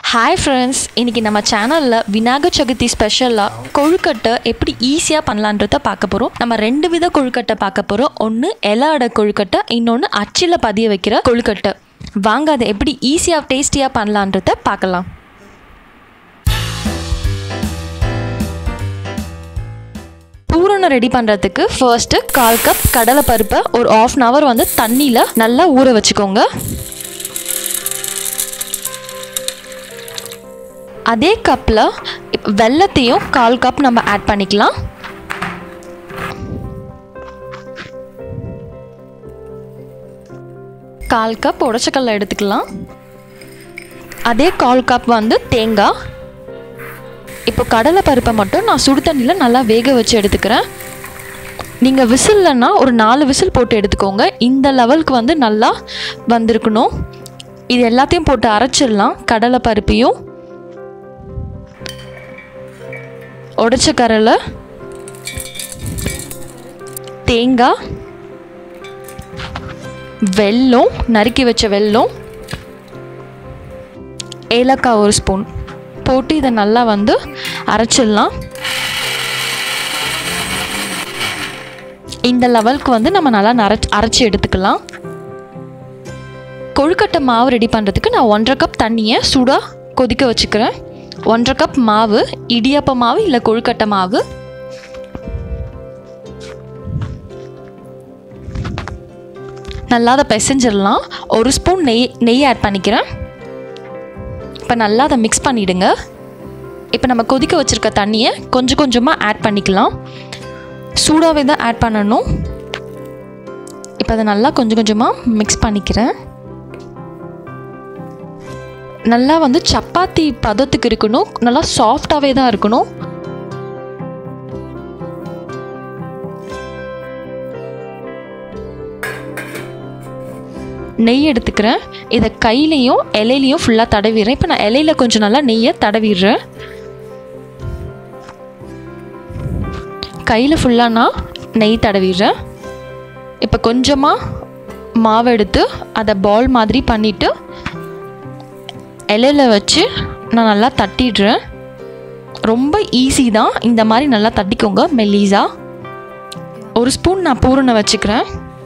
hi friends இன்றைக்கி நம்ம சேனலில் விநாயகர் சதுர்த்தி ஸ்பெஷலாக கொழுக்கட்டை எப்படி ஈஸியாக பண்ணலான்றத பார்க்க போகிறோம் நம்ம ரெண்டு வித கொழுக்கட்டை பார்க்க போகிறோம் ஒன்று இலை அடை கொழுக்கட்டை இன்னொன்று அச்சில் பதிய வைக்கிற கொழுக்கட்டை வாங்க அதை எப்படி ஈஸியாக டேஸ்டியாக பண்ணலான்றத பார்க்கலாம் பூரணம் ரெடி பண்ணுறதுக்கு ஃபர்ஸ்ட்டு கால் கப் கடலை பருப்பை ஒரு ஆஃப் அன் ஹவர் வந்து தண்ணியில் நல்லா ஊற வச்சுக்கோங்க அதே கப்பில் வெள்ளத்தையும் கால் கப் நம்ம ஆட் பண்ணிக்கலாம் கால் கப் உடச்சக்கல்ல எடுத்துக்கலாம் அதே கால் கப் வந்து தேங்காய் இப்போ கடலை பருப்பை மட்டும் நான் சுடு தண்ணியில் நல்லா வேக வச்சு எடுத்துக்கிறேன் நீங்கள் விசில்லன்னா ஒரு நாலு விசில் போட்டு எடுத்துக்கோங்க இந்த லெவலுக்கு வந்து நல்லா வந்திருக்கணும் இது எல்லாத்தையும் போட்டு அரைச்சிடலாம் கடலை பருப்பையும் உடச்ச கரலை தேங்காய் வெல்லம் நறுக்கி வச்ச வெல்லம் ஏலக்காய் ஒரு ஸ்பூன் போட்டு இதை நல்லா வந்து அரைச்சிடலாம் இந்த லெவலுக்கு வந்து நம்ம நல்லா நரைச்சி அரைச்சி எடுத்துக்கலாம் கொழுக்கட்டை மாவு ரெடி பண்ணுறதுக்கு நான் ஒன்றரை கப் தண்ணியை சூடாக கொதிக்க வச்சுக்கிறேன் ஒன்றரை கப் மாவு இடியாப்ப மாவு இல்லை கொழுக்கட்டை மாவு நல்லா அதை பிசைஞ்சிடலாம் ஒரு ஸ்பூன் நெய் நெய் ஆட் பண்ணிக்கிறேன் இப்போ நல்லா அதை மிக்ஸ் பண்ணிவிடுங்க இப்போ நம்ம கொதிக்க வச்சுருக்க தண்ணியை கொஞ்சம் கொஞ்சமாக ஆட் பண்ணிக்கலாம் சூடாகவே தான் ஆட் பண்ணணும் இப்போ அதை நல்லா கொஞ்சம் கொஞ்சமாக மிக்ஸ் பண்ணிக்கிறேன் நல்லா வந்து சப்பாத்தி பதத்துக்கு இருக்கணும் நல்லா சாஃப்டாகவே தான் இருக்கணும் நெய் எடுத்துக்கிறேன் இதை கையிலையும் இலையிலையும் ஃபுல்லாக தடவிடுறேன் இப்போ நான் இலையில கொஞ்சம் நல்லா நெய்யை தடவிடுறேன் கையில் ஃபுல்லாக நான் நெய் தடவிடுறேன் இப்போ கொஞ்சமாக மாவு எடுத்து அதை பால் மாதிரி பண்ணிவிட்டு இலையில வச்சு நான் நல்லா தட்டிடுறேன் ரொம்ப ஈஸி தான் இந்த மாதிரி நல்லா தட்டிக்கோங்க மெல்லீஸா ஒரு ஸ்பூன் நான் பூரணை வச்சுக்கிறேன்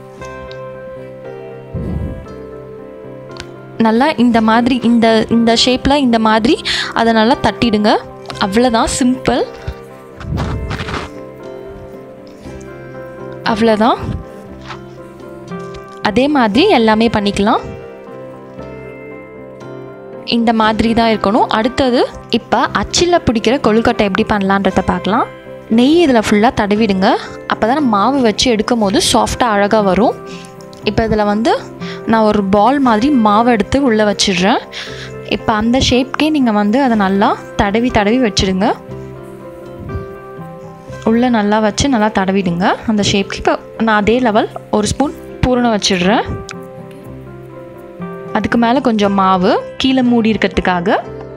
நல்லா இந்த மாதிரி இந்த இந்த ஷேப்பில் இந்த மாதிரி அதை நல்லா தட்டிடுங்க அவ்வளோதான் சிம்பிள் அவ்வளோதான் அதே மாதிரி எல்லாமே பண்ணிக்கலாம் இந்த மாதிரி தான் இருக்கணும் அடுத்தது இப்போ அச்சில் பிடிக்கிற கொழுக்கட்டை எப்படி பண்ணலான்றத பார்க்கலாம் நெய் இதில் ஃபுல்லாக தடவிடுங்க அப்போ தான் மாவு வச்சு எடுக்கும் போது சாஃப்டாக அழகாக வரும் இப்போ இதில் வந்து நான் ஒரு பால் மாதிரி மாவு எடுத்து உள்ளே வச்சிடுறேன் இப்போ அந்த ஷேப்க்கே நீங்கள் வந்து அதை நல்லா தடவி தடவி வச்சுடுங்க உள்ளே நல்லா வச்சு நல்லா தடவிடுங்க அந்த ஷேப்க்கு இப்போ நான் அதே லெவல் ஒரு ஸ்பூன் பூரணம் வச்சிடுறேன் அதுக்கு மேலே கொஞ்சம் மாவு கீழே மூடி இருக்கிறதுக்காக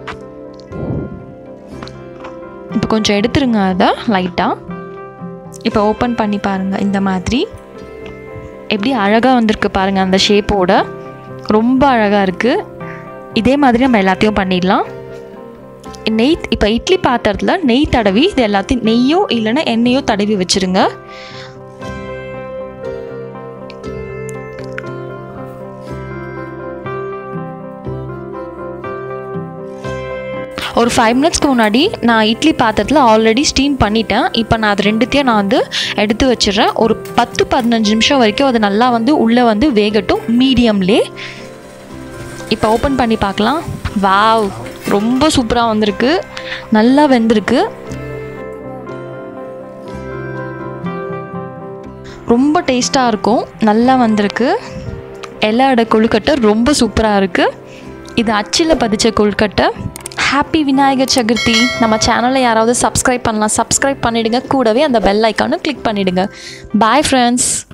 இப்போ கொஞ்சம் எடுத்துருங்க அதை லைட்டாக இப்போ ஓப்பன் பண்ணி பாருங்கள் இந்த மாதிரி எப்படி அழகாக வந்திருக்கு பாருங்கள் அந்த ஷேப்போட ரொம்ப அழகாக இருக்குது இதே மாதிரி நம்ம எல்லாத்தையும் பண்ணிடலாம் நெய் இப்போ இட்லி பாத்திரத்தில் நெய் தடவி இது எல்லாத்தையும் நெய்யோ இல்லைன்னா எண்ணெயோ தடவி வச்சுருங்க ஒரு ஃபைவ் மினிட்ஸ்க்கு முன்னாடி நான் இட்லி பாத்திரத்தில் ஆல்ரெடி ஸ்டீம் பண்ணிட்டேன் இப்போ நான் அது ரெண்டுத்தையும் நான் வந்து எடுத்து வச்சிடுறேன் ஒரு பத்து பதினஞ்சு நிமிஷம் வரைக்கும் அது நல்லா வந்து உள்ளே வந்து வேகட்டும் மீடியம்லே இப்போ ஓப்பன் பண்ணி பார்க்கலாம் வாவ் ரொம்ப சூப்பராக வந்திருக்கு நல்லா வெந்திருக்கு ரொம்ப டேஸ்ட்டாக இருக்கும் நல்லா வந்திருக்கு எல்லாரோட கொழுக்கட்டை ரொம்ப சூப்பராக இருக்குது இது அச்சில் பதிச்ச கொழுக்கட்டை ஹாப்பி விநாயகர் சதுர்த்தி நம்ம சேனலை யாராவது சப்ஸ்கிரைப் பண்ணலாம் சப்ஸ்கிரைப் பண்ணிவிடுங்க கூடவே அந்த பெல் ஐக்கானும் கிளிக் பண்ணிவிடுங்க பாய் ஃப்ரெண்ட்ஸ்